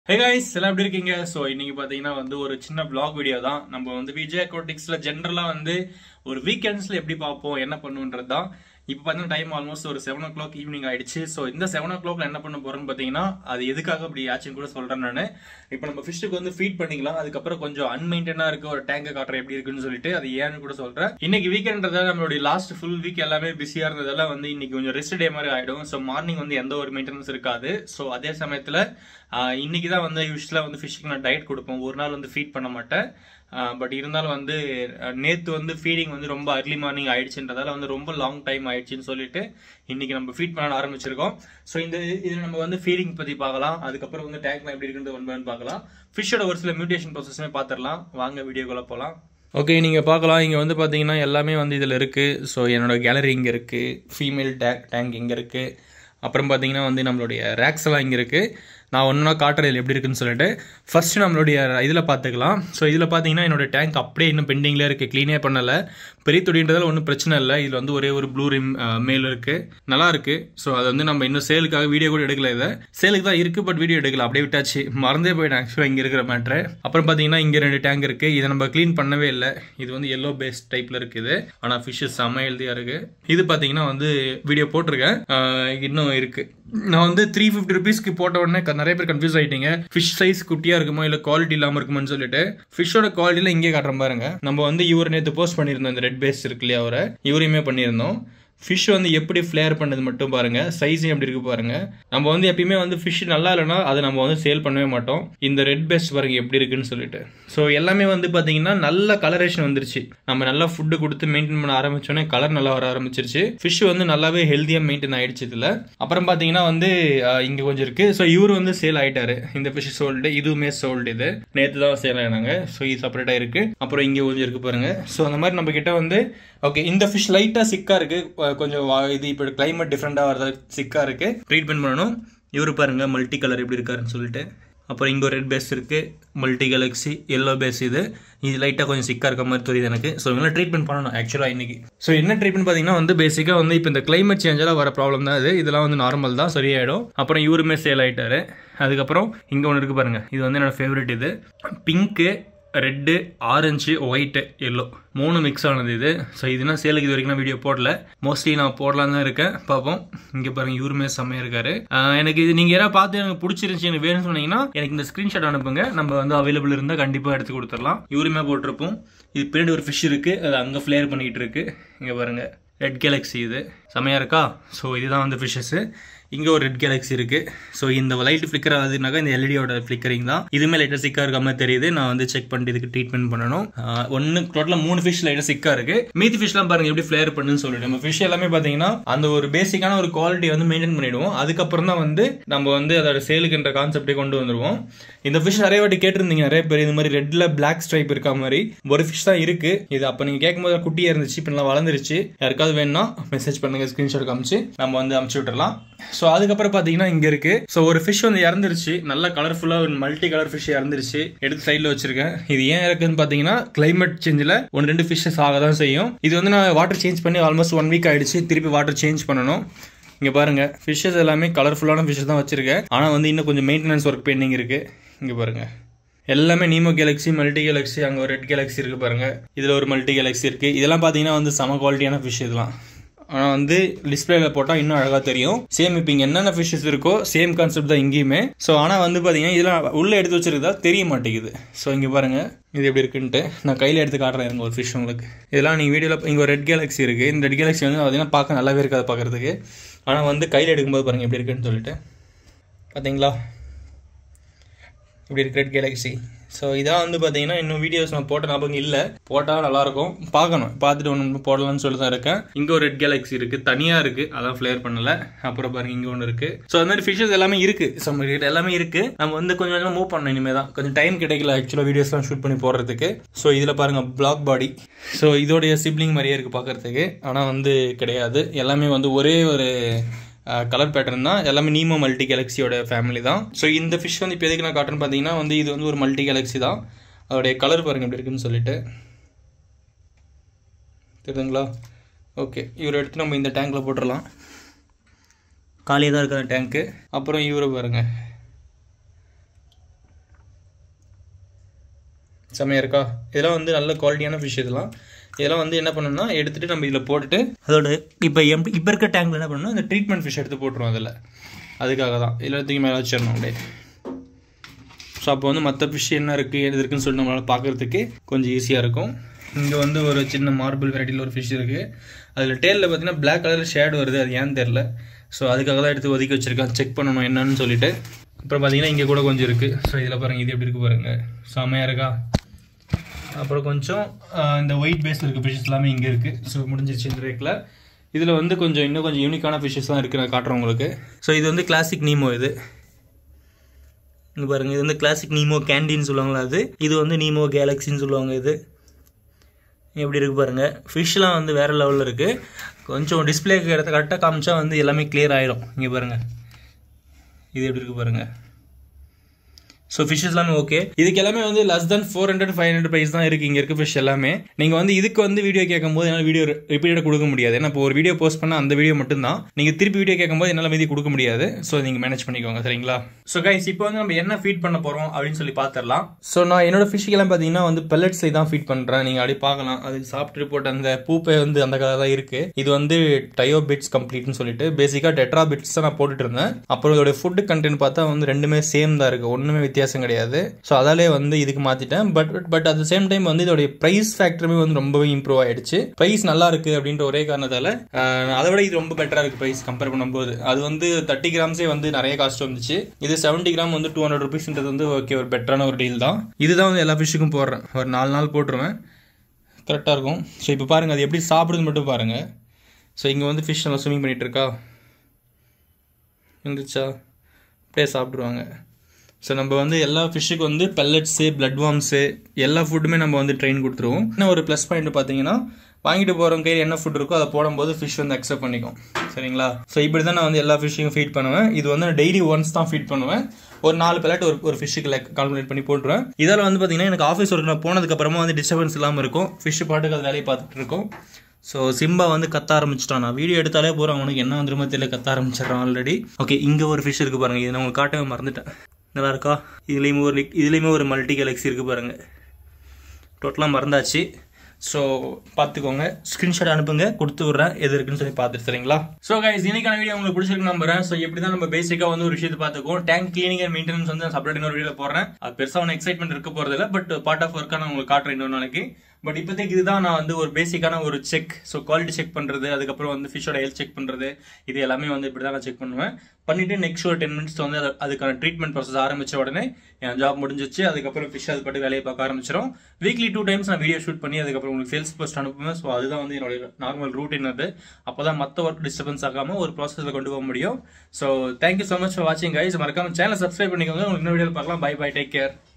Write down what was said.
hey guys எல்லாம் எப்படி இருக்கீங்க ஸோ இன்னைக்கு பார்த்தீங்கன்னா வந்து ஒரு சின்ன vlog வீடியோ தான் நம்ம வந்து விஜய் அக்ரோட்டிக்ஸில் ஜென்ரலாக வந்து ஒரு வீக்கெண்ட்ஸில் எப்படி பார்ப்போம் என்ன பண்ணுன்றது தான் இப்போ பார்த்தீங்கன்னா டைம் ஆல்மோஸ்ட் ஒரு செவன் ஓ கிளாக் ஈவினிங் ஆயிடுச்சு ஸோ இந்த செவன் ஓ கிளாக்ல என்ன பண்ண போறோம்னு பார்த்தீங்கன்னா அது எதுக்காக அப்படி ஆச்சுன்னு கூட சொல்கிறேன் நான் இப்போ நம்ம ஃபிஷ்ஷுக்கு வந்து ஃபீட் பண்ணிக்கலாம் அதுக்கப்புறம் கொஞ்சம் அன்மெயின்டனாக இருக்க ஒரு டேங்கை காட்டுறேன் எப்படி இருக்குன்னு சொல்லிட்டு அது ஏன்னு கூட சொல்கிறேன் இன்னைக்கு வீக்கெண்ட்றதால நம்மளுடைய லாஸ்ட் ஃபுல் வீக் எல்லாமே பிஸியாக இருந்ததால வந்து இன்னைக்கு கொஞ்சம் ரெஸ்ட் டே மாதிரி ஆயிடும் ஸோ மார்னிங் வந்து எந்த ஒரு மெயின்டெனன்ஸ் இருக்காது ஸோ அதே சமயத்தில் இன்னைக்கு தான் வந்து யூஸ்வலாக வந்து ஃபிஷ்ஷுக்கு நான் டயட் கொடுப்போம் ஒரு நாள் வந்து ஃபீட் பண்ண மாட்டேன் பட் இருந்தாலும் வந்து நேற்று வந்து ஃபீடிங் வந்து ரொம்ப அர்லி மார்னிங் ஆயிடுச்சுன்றதால வந்து ரொம்ப லாங் டைம் ஆயிடுச்சுன்னு சொல்லிட்டு இன்னைக்கு நம்ம ஃபீட் பண்ண ஆரம்பிச்சிருக்கோம் ஸோ இந்த இதில் நம்ம வந்து ஃபீடிங் பற்றி பார்க்கலாம் அதுக்கப்புறம் வந்து டேங்க்லாம் எப்படி இருக்குது ஒன் பை பார்க்கலாம் ஃபிஷ்ஷோட ஒரு சில மியூட்டேஷன் ப்ராசஸுமே பார்த்துடலாம் வாங்க வீடியோக்குள்ளே போகலாம் ஓகே நீங்கள் பார்க்கலாம் இங்கே வந்து பார்த்தீங்கன்னா எல்லாமே வந்து இதில் இருக்குது ஸோ என்னோட கேலரி இங்கே இருக்குது ஃபீமேல் டேக் டேங்க் இங்கே இருக்குது அப்புறம் பார்த்தீங்கன்னா வந்து நம்மளுடைய ரேக்ஸ் எல்லாம் இங்கே இருக்குது நான் ஒன்றா காட்டுறது எப்படி இருக்குன்னு சொல்லிட்டு ஃபர்ஸ்ட் நம்மளுடைய இதில் பார்த்துக்கலாம் ஸோ இதில் பார்த்தீங்கன்னா என்னோட டேங்க் அப்படியே இன்னும் பெண்டிங்கில் இருக்குது க்ளீனே பண்ணலை பெரிய தொடின்றதால ஒன்றும் பிரச்சனை இல்லை இதில் வந்து ஒரே ஒரு ப்ளூ ரிம் மேல் இருக்குது நல்லா இருக்கு ஸோ அது வந்து நம்ம இன்னும் சேலுக்காக வீடியோ கூட எடுக்கல இதை சேலுக்கு தான் இருக்குது பட் வீடியோ எடுக்கல அப்படியே விட்டாச்சு மறந்தே போயிட்டேன் ஆக்சுவலாக இங்கே இருக்கிற மேட்ரு அப்புறம் பார்த்தீங்கன்னா இங்கே ரெண்டு டேங்க் இருக்குது இதை நம்ம க்ளீன் பண்ணவே இல்லை இது வந்து எல்லோ பேஸ்ட் டைப்பில் இருக்குது ஆனால் ஃபிஷ்ஷு செம்ம ஹெல்த்தியாக இருக்குது இது பார்த்தீங்கன்னா வந்து வீடியோ போட்டிருக்கேன் ஆஹ் இன்னும் இருக்குது நான் வந்து த்ரீ ஃபிஃப்டி ருபீஸ்க்கு போட்ட உடனே க- நிறைய பேர் கன்ஃபியூஸ் ஆயிட்டீங்க ஃபிஷ் சைஸ் குட்டியா இருக்குமோ இல்ல குவாலிட்டி இல்லாம இருக்குமோன்னு சொல்லிட்டு ஃபிஷ்ஷோட குவாலிட்டியில இங்கே காட்டுறேன் பாருங்க நம்ம வந்து இவர் நேற்று போஸ்ட் பண்ணியிருந்தோம் இந்த ரெட் பேஸ் இருக்கு இல்லையா அவரை இவரையுமே பண்ணியிருந்தோம் ஃபிஷ் வந்து எப்படி ஃப்ளேர் பண்ணது மட்டும் பாருங்க சைஸும் எப்படி இருக்கு பாருங்க நம்ம வந்து எப்பயுமே வந்து ஃபிஷ் நல்லா இல்லைன்னா அதை நம்ம வந்து சேல் பண்ணவே மாட்டோம் இந்த ரெட் பெஸ்ட் பாருங்க எப்படி இருக்குன்னு சொல்லிட்டு ஸோ எல்லாமே வந்து பாத்தீங்கன்னா நல்ல கலரேஷன் வந்துருச்சு நம்ம நல்லா ஃபுட்டு கொடுத்து மெயின்டைன் பண்ண ஆரம்பிச்சோன்னே கலர் நல்லா வர ஆரம்பிச்சிருச்சு ஃபிஷ் வந்து நல்லாவே ஹெல்த்தியாக மெயின்டைன் ஆயிடுச்சு இதுல அப்புறம் பாத்தீங்கன்னா வந்து அஹ், இங்க கொஞ்சம் இருக்கு ஸோ இவர் வந்து சேல் ஆயிட்டாரு இந்த ஃபிஷ் சோல்டு இதுவுமே சோல்டு இது நேற்று தான் சேல் ஆனாங்க ஸோ இது செப்பரேட்டா இருக்கு அப்புறம் இங்க கொஞ்சம் இருக்கு பாருங்க ஸோ அந்த மாதிரி நம்ம கிட்ட வந்து ஓகே இந்த ஃபிஷ் லைட்டா சிக்கா இருக்கு அஹ், கொஞ்சம் வா- இது இப்போ கிளைமேட் டிஃப்ரெண்டா வரதா சிக்கா இருக்கு ட்ரீட்மெண்ட் பண்ணணும் இவரு பாருங்க மல்டி கலர் எப்படி இருக்காருன்னு சொல்லிட்டு அப்புறம் இங்கே ஒரு ரெட் பேஸ் இருக்கு மல்டி கேலக்ஸி எல்லோ பேஸ் இது இது லைட்டாக கொஞ்சம் சிக்காக இருக்க மாதிரி தெரியுது எனக்கு ஸோ இவங்களாம் ட்ரீட்மெண்ட் பண்ணணும் ஆக்சுவலாக இன்னைக்கு ஸோ என்ன ட்ரீட்மெண்ட் பார்த்தீங்கன்னா வந்து பேசிக்காக வந்து இப்போ இந்த கிளைமேட் சேஞ்செல்லாம் வர ப்ராப்ளம் தான் இது இதெல்லாம் வந்து நார்மல் தான் சரியாயிடும் அப்புறம் இவருமே சேல் ஆயிட்டாரு அதுக்கப்புறம் இங்கே ஒன்று இருக்கு பாருங்க இது வந்து என்னோட ஃபேவரட் இது pink red orange white yellow மூணு மிக்ஸ் ஆனது இது ஸோ இதுனா சேலுக்கு இது வரைக்கும் நான் வீடியோ போடல மோஸ்ட்லி நான் போடலாம் தான் இருக்கேன் பார்ப்போம் இங்கே பாருங்க இவருமே செம்மையாக இருக்காரு ஆஹ் எனக்கு இது நீங்கள் யாராவது பார்த்து எனக்கு பிடிச்சிருந்துச்சு எனக்கு வேணும்னு சொன்னீங்கன்னா எனக்கு இந்த ஸ்க்ரீன்ஷாட் அனுப்புங்க நம்ம வந்து அவைலபிள் இருந்தால் கண்டிப்பாக எடுத்து கொடுத்துடலாம் இவருமே போட்டிருப்போம் இது பின்னாடி ஒரு ஃபிஷ் இருக்கு அது அங்கே ஃப்ளேர் பண்ணிட்டு இருக்கு இங்கே பாருங்க ரெட் கேலக்ஸி இது செமையாக இருக்கா ஸோ இதுதான் வந்து ஃபிஷ்ஷஸ்ஸு இங்கே ஒரு ரெட் கேலக்ஸி இருக்கு ஸோ இந்த லைட் ஃபிளிக்கர் ஆகுதுனாக்கா இந்த எல்இடியோட ஃபிளிக்கரிங் தான் இதுவுமே லைட்டாக சிக்கா இருக்க மாதிரி தெரியுது நான் வந்து செக் பண்ணிட்டு இதுக்கு ட்ரீட்மெண்ட் பண்ணணும் ஒன்று டோட்டலாக மூணு ஃபிஷ் லைட்டாக சிக்கா இருக்கு மீதி ஃபிஷ்லாம் பாருங்க எப்படி ஃப்ளேர் பண்ணுன்னு சொல்லிட்டு நம்ம ஃபிஷ் எல்லாமே பார்த்தீங்கன்னா அந்த ஒரு பேசிக்கான ஒரு குவாலிட்டி வந்து மெயின்டைன் பண்ணிடுவோம் அதுக்கப்புறம் தான் வந்து நம்ம வந்து அதோட சேலுக்குன்ற கான்செப்டே கொண்டு வந்துருவோம் இந்த ஃபிஷ் நிறைய வாட்டி கேட்டிருந்தீங்க நிறைய பேர் இந்த மாதிரி ரெட்ல பிளாக் ஸ்ட்ரைப் இருக்க மாதிரி ஒரு ஃபிஷ் தான் இருக்கு இது அப்போ நீங்க கேட்கும்போது குட்டியா இருந்துச்சு இப்போ நல்லா வளர்ந்துருச்சு யாருக்காவது வேணும்னா மெசேஜ் பண்ணுங்க ஸ்கிரீன்ஷாட் காமிச்சு நம்ம வந்து அமுச்சு விட்டுறலாம் ஸோ அதுக்கப்புறம் பார்த்தீங்கன்னா இங்க இருக்கு ஸோ ஒரு ஃபிஷ் வந்து இறந்துருச்சு நல்ல கலர்ஃபுல்லா ஒரு மல்டி கலர் ஃபிஷ் இறந்துருச்சு எடுத்து சைடில் வச்சிருக்கேன் இது ஏன் இருக்குன்னு பார்த்தீங்கன்னா கிளைமேட் சேஞ்சில் ஒன்று ரெண்டு ஃபிஷ்ஷஸ் ஆக தான் செய்யும் இது வந்து நான் வாட்டர் சேஞ்ச் பண்ணி ஆல்மோஸ்ட் ஒன் வீக் ஆயிடுச்சு திருப்பி வாட்டர் சேஞ்ச் பண்ணணும் இங்க பாருங்க ஃபிஷ்ஷஸ் எல்லாமே கலர்ஃபுல்லான ஃபிஷ்ஷஸ் தான் வச்சிருக்கேன் ஆனா வந்து இன்னும் கொஞ்சம் மெயின்டெனன்ஸ் ஒர்க் பெண்டிங் இருக்கு இங்க பாருங்க எல்லாமே நீமோ கேலக்ஸி மல்டி கேலக்ஸி அங்க ஒரு ரெட் கேலக்ஸி இருக்கு பாருங்க இதுல ஒரு மல்டி கேலக்ஸி இருக்கு இதெல்லாம் பாத்தீங்கன்னா வந்து சம குவாலிட்டியான ஃபிஷ் இதெல்லாம் ஆனா வந்து டிஸ்பிளேல போட்டா இன்னும் அழகா தெரியும் சேம் இப்போ இங்க என்னென்ன ஃபிஷ்ஷஸ் இருக்கோ சேம் கான்செப்ட் தான் இங்கேயுமே ஸோ ஆனா வந்து பாத்தீங்கன்னா இதெல்லாம் உள்ள எடுத்து வச்சிருக்கதா தெரிய மாட்டேங்குது ஸோ இங்க பாருங்க இது எப்படி இருக்குன்ட்டு நான் கையில எடுத்து காட்டுறேன் இருங்க ஒரு ஃபிஷ் உங்களுக்கு இதெல்லாம் நீங்க வீடியோல இங்க ஒரு ரெட் கேலக்ஸி இருக்கு இந்த ரெட் கேலக்ஸி வந்து பார்த்தீங்கன்னா பார்க்க நல்லாவே இருக்காது பார்க்கறதுக்கு ஆனா வந்து கையில எடுக்கும்போது பாருங்க எப்படி இருக்குன்னு சொல்லிட்டு பாத்தீங்களா இப்படி இருக்கு ரெட் கேலக்ஸி ஸோ இதான் வந்து பார்த்தீங்கன்னா இன்னும் வீடியோஸ் நான் போட்ட ஞாபகம் இல்லை போட்டால் நல்லாயிருக்கும் பார்க்கணும் பார்த்துட்டு ஒன்று போடலாம்னு சொல்லி தான் இருக்கேன் இங்கே ஒரு ரெட் கேலக்ஸி இருக்குது தனியாக இருக்குது அதான் ஃப்ளேர் பண்ணல அப்புறம் பாருங்க இங்கே ஒன்று இருக்குது ஸோ அந்த மாதிரி ஃபிஷஸ் எல்லாமே இருக்குது ஸோ கிட்ட எல்லாமே இருக்குது நம்ம வந்து கொஞ்சம் கொஞ்சமாக மூவ் பண்ணணும் இனிமேல் தான் கொஞ்சம் டைம் கிடைக்கல ஆக்சுவலாக வீடியோஸ்லாம் ஷூட் பண்ணி போடுறதுக்கு ஸோ இதில் பாருங்கள் பிளாக் பாடி ஸோ இதோடைய சிப்ளிங் மாதிரியே இருக்குது பார்க்குறதுக்கு ஆனால் வந்து கிடையாது எல்லாமே வந்து ஒரே ஒரு கலர் பேட்டர்ன் தான் எல்லாமே நீமோ மல்டி கேலக்ஸியோட ஃபேமிலி தான் ஸோ இந்த ஃபிஷ் வந்து இப்போ எதுக்கு நான் காட்டுறேன்னு பார்த்தீங்கன்னா வந்து இது வந்து ஒரு மல்டி கேலக்ஸி தான் அதோடைய கலர் பாருங்க எப்படி இருக்குன்னு சொல்லிட்டு தெரியுதுங்களா ஓகே இவர் எடுத்து நம்ம இந்த டேங்க்கில் போட்டுடலாம் காலியாக தான் இருக்கிற டேங்க்கு அப்புறம் இவரை பாருங்க செம்மையாக இருக்கா இதெல்லாம் வந்து நல்ல குவாலிட்டியான ஃபிஷ் இதெல்லாம் இதெல்லாம் வந்து என்ன பண்ணணும்னா எடுத்துகிட்டு நம்ம இதில் போட்டுட்டு அதோட இப்போ எம் இப்போ இருக்க டேங்கில் என்ன பண்ணணும் இந்த ட்ரீட்மெண்ட் ஃபிஷ் எடுத்து போட்டுருவோம் அதில் அதுக்காக தான் எல்லாத்துக்கும் மேலே வச்சிடணும் அப்படியே ஸோ அப்போ வந்து மற்ற ஃபிஷ் என்ன இருக்குது எது இருக்குன்னு சொல்லி நம்மளால் பார்க்குறதுக்கு கொஞ்சம் ஈஸியாக இருக்கும் இங்கே வந்து ஒரு சின்ன மார்பிள் வெரைட்டியில் ஒரு ஃபிஷ் இருக்குது அதில் டேலில் பார்த்தீங்கன்னா பிளாக் கலர் ஷேட் வருது அது ஏன்னு தெரில ஸோ அதுக்காக தான் எடுத்து ஒதுக்கி வச்சுருக்கேன் செக் பண்ணணும் என்னன்னு சொல்லிட்டு அப்புறம் பார்த்தீங்கன்னா இங்கே கூட கொஞ்சம் இருக்குது ஸோ இதில் பாருங்கள் இது எப்படி இருக்குது பாருங்கள் செமையாக இருக்கா அப்புறம் கொஞ்சம் ஆஹ், இந்த ஒயிட் பேஸில் இருக்க ஃபிஷஸ் எல்லாமே இங்கே இருக்குது ஸோ முடிஞ்சிருச்சு இந்த ரேக்கில் இதில் வந்து கொஞ்சம் இன்னும் கொஞ்சம் யூனிக்கான ஃபிஷஸ்லாம் இருக்குது நான் காட்டுறேன் உங்களுக்கு ஸோ இது வந்து கிளாசிக் நீமோ இது இங்க பாருங்க இது வந்து கிளாசிக் நீமோ கேண்டீன் சொல்லுவாங்களா அது இது வந்து நீமோ கேலக்ஸின்னு சொல்லுவாங்க இது எப்படி இருக்கு பாருங்க ஃபிஷ்லாம் வந்து வேற லெவலில் இருக்கு கொஞ்சம் டிஸ்பிளேக்கு இடத்த கரெக்டாக காமிச்சா வந்து எல்லாமே கிளியர் ஆயிரும் இங்கே பாருங்க இது எப்படி இருக்கு பாருங்க ஸோ ஃபிஷஸ் எல்லாமே ஓகே இதுக்கு எல்லாமே வந்து less than four hundred five hundred price தான் இருக்குது இங்கே இருக்க ஃபிஷ் எல்லாமே நீங்கள் வந்து இதுக்கு வந்து வீடியோ கேட்கும்போது என்னால் வீடியோ ரிப்பீட்டடாக கொடுக்க முடியாது ஏன்னா இப்போ ஒரு வீடியோ போஸ்ட் பண்ணால் அந்த வீடியோ மட்டும்தான் நீங்கள் திருப்பி வீடியோ கேட்கும்போது என்னால் மீதி கொடுக்க முடியாது ஸோ நீங்கள் மேனேஜ் பண்ணிக்கோங்க சரிங்களா ஸோ கைஸ் இப்போ வந்து நம்ம என்ன ஃபீட் பண்ண போகிறோம் அப்படின்னு சொல்லி பார்த்துடலாம் ஸோ நான் என்னோட ஃபிஷ்ஷுக்கெல்லாம் பார்த்தீங்கன்னா வந்து pellets தான் ஃபீட் பண்ணுறேன் நீங்கள் அப்படி பார்க்கலாம் அது சாப்பிட்டு போட்ட அந்த பூப்பை வந்து அந்த கலர் தான் இருக்குது இது வந்து டயோ பிட்ஸ் கம்ப்ளீட்னு சொல்லிட்டு பேசிக்காக டெட்ரா பிட்ஸ் தான் நான் போட்டுட்டு இருந்தேன் அப்புறம் இதோட ஃபுட் கண்டென்ட் பார்த்தா வந்து ரெண்டுமே சேம் தான் இருக்குது ஒன்றுமே வித்தியாசம் கிடையாது ஸோ அதாலே வந்து இதுக்கு மாற்றிட்டேன் but but at same time வந்து இதோடைய ப்ரைஸ் ஃபேக்டருமே வந்து ரொம்பவே இம்ப்ரூவ் ஆயிடுச்சு ப்ரைஸ் நல்லா இருக்குது அப்படின்ற ஒரே காரணத்தால் ஆஹ், அதை விட இது ரொம்ப பெட்டராக இருக்குது ப்ரைஸ் கம்பேர் பண்ணும்போது அது வந்து தேர்ட்டி கிராம்ஸே வந்து நிறைய காஸ்ட் வந்துச்சு இது செவன்ட்டி கிராம் வந்து டூ ஹண்ட்ரட் ருபீஸ்ன்றது வந்து ஓகே ஒரு பெட்டரான ஒரு டீல் தான் இதுதான் வந்து எல்லா ஃபிஷ்ஷுக்கும் போடுறேன் ஒரு நாலு நாள் போட்டுருவேன் கரெக்டாக இருக்கும் ஸோ இப்போ பாருங்கள் அது எப்படி சாப்பிடுது மட்டும் பாருங்கள் ஸோ இங்கே வந்து ஃபிஷ் நல்லா ஸ்விமிங் பண்ணிட்டு இருக்கா இருந்துச்சா அப்படியே சாப்பிடுவாங்க ஸோ நம்ம வந்து எல்லா ஃபிஷ்ஷுக்கு வந்து பெல்லட்ஸு பிளட் வார்ம்ஸு எல்லா ஃபுட்டுமே நம்ம வந்து ட்ரெயின் கொடுத்துருவோம் இன்னும் ஒரு ப்ளஸ் பாயிண்ட் பார்த்தீங்கன்னா வாங்கிட்டு போகிறவங்க கையில் என்ன ஃபுட் இருக்கோ அதை போடும்போது ஃபிஷ் வந்து அக்செப்ட் பண்ணிக்கும் சரிங்களா ஸோ இப்படி தான் நான் வந்து எல்லா ஃபிஷ்ஷையும் ஃபீட் பண்ணுவேன் இது வந்து டெய்லி ஒன்ஸ் தான் ஃபீட் பண்ணுவேன் ஒரு நாலு பெலட் ஒரு ஒரு ஃபிஷ்ஷுக்கு லைக் கால்குலேட் பண்ணி போட்டுருவேன் இதால் வந்து பார்த்தீங்கன்னா எனக்கு ஆஃபீஸ் ஒர்க் நான் போனதுக்கு அப்புறமா வந்து டிஸ்டர்பன்ஸ் இல்லாமல் இருக்கும் ஃபிஷ் பாட்டுக்கு அது வேலையை பார்த்துட்டு இருக்கும் ஸோ சிம்பா வந்து கத்த ஆரம்பிச்சிட்டான் நான் வீடியோ எடுத்தாலே போகிறேன் அவனுக்கு என்ன வந்துருமோ தெரியல கத்த ஆரம்பிச்சிடறான் ஆல்ரெடி ஓகே இங்கே ஒரு ஃபிஷ் இருக்கு பாருங்க இதை நான் உங்களுக்கு காட்டவே மறந்துட்டேன் நல்லா இருக்கா இதுலேயுமே ஒரு இதுலேயுமே ஒரு மல்டி கேலக்ஸி இருக்கு பாருங்க டோட்டலாக மறந்தாச்சு ஸோ பார்த்துக்கோங்க ஸ்க்ரீன்ஷாட் அனுப்புங்க கொடுத்து விட்றேன் எது இருக்குன்னு சொல்லி பார்த்துட்டு சரிங்களா ஸோ கைஸ் இன்னைக்கான வீடியோ உங்களுக்கு பிடிச்சிருக்கு நம்புறேன் ஸோ எப்படி தான் நம்ம பேசிக்காக வந்து ஒரு விஷயத்தை பார்த்துக்கோம் டேங்க் கிளீனிங் அண்ட் மெயின்டெனன்ஸ் வந்து செப்பரேட் இன்னொரு வீடியோ போடுறேன் அது பெருசாக ஒன்று எக்ஸைட்மெண்ட் இருக்க போகிறது இல்லை பட் பார்ட் ஆஃப் ஒர்க்காக நான் உங்களுக்கு காட்டுறேன் இன்னொரு நாளைக்கு பட் இப்போதைக்கு இதுதான் நான் வந்து ஒரு பேசிக்கான ஒரு செக் ஸோ குவாலிட்டி செக் பண்ணுறது அதுக்கப்புறம் வந்து ஃபிஷ்ஷோட ஹெல்த் செக் பண்ணுறது இது எல்லாமே வந்து இப்படி தான் நான் செக் பண்ணுவேன் பண்ணிட்டு நெக்ஸ்ட் ஒரு டென் மினிட்ஸ் வந்து அது- அதுக்கான ட்ரீட்மெண்ட் ப்ராசஸ் ஆரம்பிச்ச உடனே என் ஜாப் முடிஞ்சிச்சு அதுக்கப்புறம் ஃபிஷ் அது பாட்டு வேலையை பார்க்க ஆரம்பிச்சிடும் வீக்லி டூ டைம்ஸ் நான் வீடியோ ஷூட் பண்ணி அதுக்கப்புறம் உங்களுக்கு சேல்ஸ் போஸ்ட் அனுப்புவேன் ஸோ அதுதான் வந்து என்னோட நார்மல் ரூட்டின் அது அப்போ தான் மற்ற ஒர்க் டிஸ்டர்பன்ஸ் ஆகாமல் ஒரு ப்ராசஸில் கொண்டு போக முடியும் so thank you so much for வாட்சிங் கைஸ் மறக்காம சேனல் சப்ஸ்கிரைப் பண்ணிக்கோங்க உங்களுக்கு இன்னும் வீடியோ பார்க்கலாம் பை பை டேக் கேர்